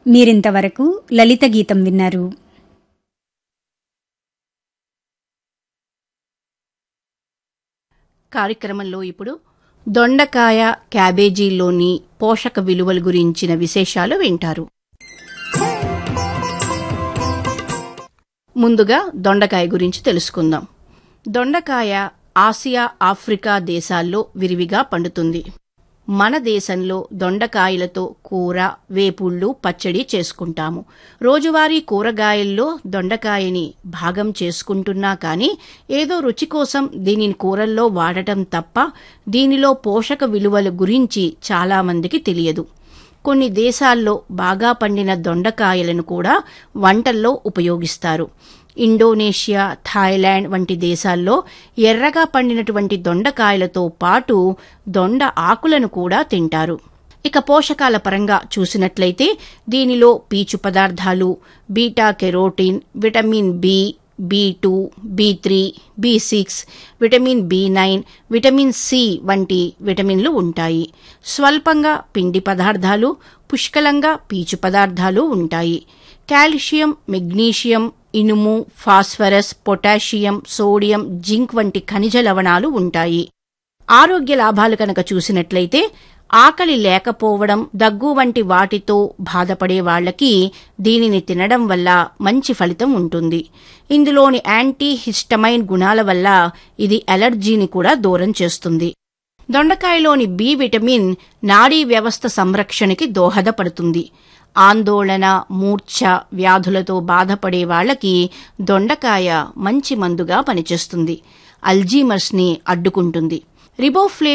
మీరింతవరకు లలిత గీతం విన్నారు కార్యక్రమంలో ఇప్పుడు దొండకాయ క్యాబేజీలోని పోషక విలువల గురించిన విశేషాలు వింటారు ముందుగా దొండకాయ గురించి తెలుసుకుందాం దొండకాయ ఆసియా ఆఫ్రికా దేశాల్లో విరివిగా పండుతుంది మన దేశంలో దొండకాయలతో కూర వేపుళ్ళు పచ్చడి చేసుకుంటాము రోజువారీ కూరగాయల్లో దొండకాయని భాగం చేసుకుంటున్నా కానీ ఏదో రుచి కోసం దీనిని కూరల్లో వాడటం తప్ప దీనిలో పోషక విలువల గురించి చాలామందికి తెలియదు కొన్ని దేశాల్లో బాగా పండిన దొండకాయలను కూడా వంటల్లో ఉపయోగిస్తారు ఇండోనేషియా థాయిలాండ్ వంటి దేశాల్లో ఎర్రగా పండినటువంటి దొండకాయలతో పాటు దొండ ఆకులను కూడా తింటారు ఇక పోషకాల పరంగా చూసినట్లయితే దీనిలో పీచు పదార్థాలు beta carotene vitamin B B two B three B six vitamin B nine vitamin C వంటి విటమిన్లు ఉంటాయి స్వల్పంగా పిండి పదార్థాలు పుష్కలంగా పీచు పదార్థాలు ఉంటాయి కాల్షియం మెగ్నీషియం ఇనుము ఫాస్ఫరస్ పొటాషియం సోడియం జింక్ వంటి ఖనిజ లవణాలు ఉంటాయి ఆరోగ్య లాభాలు కనుక చూసినట్లయితే ఆకలి లేకపోవడం దగ్గు వంటి వాటితో బాధపడే వాళ్లకి దీనిని తినడం వల్ల మంచి ఫలితం ఉంటుంది ఇందులోని యాంటీ హిస్టమైన్ గుణాల వల్ల ఇది అలర్జీని కూడా దూరం చేస్తుంది దొండకాయలోని బి విటమిన్ నాడీ వ్యవస్థ సంరక్షణకి దోహదపడుతుంది ఆందోళన మూర్ఛ వ్యాధులతో బాధపడే వాళ్లకి దొండకాయ మంచి మందుగా పనిచేస్తుంది అల్జీమర్స్ని అడ్డుకుంటుంది రిబోఫ్లేవ్